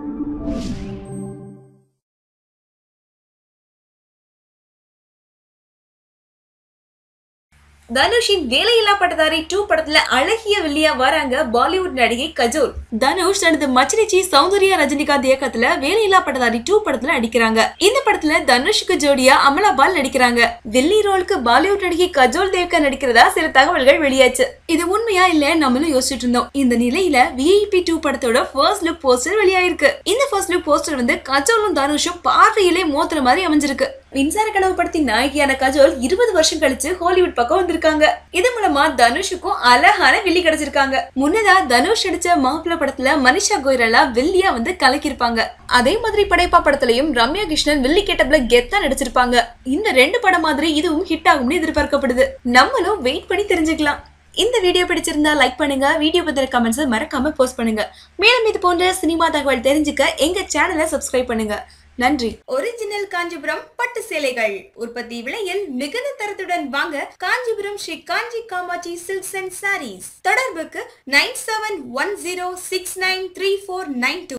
தனுஷின் வேலையில்லா பட்டதாரி டூ படத்துல அழகிய வில்லியா வராங்க பாலிவுட் நடிகை கஜோல் தனுஷ் தனது மச்சினிச்சி சௌந்தர்யா ரஜினிகாந்த் இயக்கத்துல வேலையில்லா பட்டதாரி டூ படத்துல நடிக்கிறாங்க இந்த படத்துல தனுஷுக்கு ஜோடியா அமலா பால் நடிக்கிறாங்க வில்லி ரோலுக்கு பாலிவுட் நடிகை கஜோல் தேவ்கர் நடிக்கிறதா சில தகவல்கள் வெளியாச்சு இது உண்மையா இல்ல நம்மளும் யோசிச்சுட்டு இருந்தோம் இந்த நிலையில விஐபி டூ படத்தோட ஃபர்ஸ்ட் லுக் போஸ்டர் வெளியாயிருக்கு இந்த ஃபர்ஸ்ட் லுக் போஸ்டர் வந்து கஜோலும் தனுஷும் பார்வையிலே மோத்துற மாதிரி அமைஞ்சிருக்கு மின்சார கனவு படத்தின் நாயகியான கஜோல் இருபது வருஷம் கழிச்சு ஹாலிவுட் பக்கம் வந்திருக்காங்க இது மூலமா தனுஷுக்கும் அழகான வில்லி கிடைச்சிருக்காங்க முன்னதா தனுஷ் நடிச்ச மாப்பிள்ள படத்துல மனிஷா கோயரலா வில்லியா வந்து கலக்கிருப்பாங்க அதே மாதிரி படைப்பா படத்துலயும் ரம்யா கிருஷ்ணன் வில்லி கெட்டப்ல கெத்தா நடிச்சிருப்பாங்க இந்த ரெண்டு படம் மாதிரி இதுவும் ஹிட் ஆகும்னு எதிர்பார்க்கப்படுது நம்மளும் வெயிட் பண்ணி தெரிஞ்சுக்கலாம் இந்த வீடியோ பிடிச்சிருந்தா லைக் பண்ணுங்க வீடியோ பத்திர கமெண்ட்ஸ் மறக்காம போஸ்ட் பண்ணுங்க மேலும் இது போன்ற சினிமா தகவல் தெரிஞ்சுக்க எங்க சேனலை சப்ஸ்கிரைப் பண்ணுங்க நன்றி ஒரிஜினல் காஞ்சிபுரம் பட்டு சேலைகள் உற்பத்தி விலையில் மிகுந்த தரத்துடன் வாங்க காஞ்சிபுரம் ஸ்ரீ காஞ்சி காமாட்சி சில்க்ஸ் அண்ட் சாரீஸ் தொடர்புக்கு nine seven one zero six nine three four nine two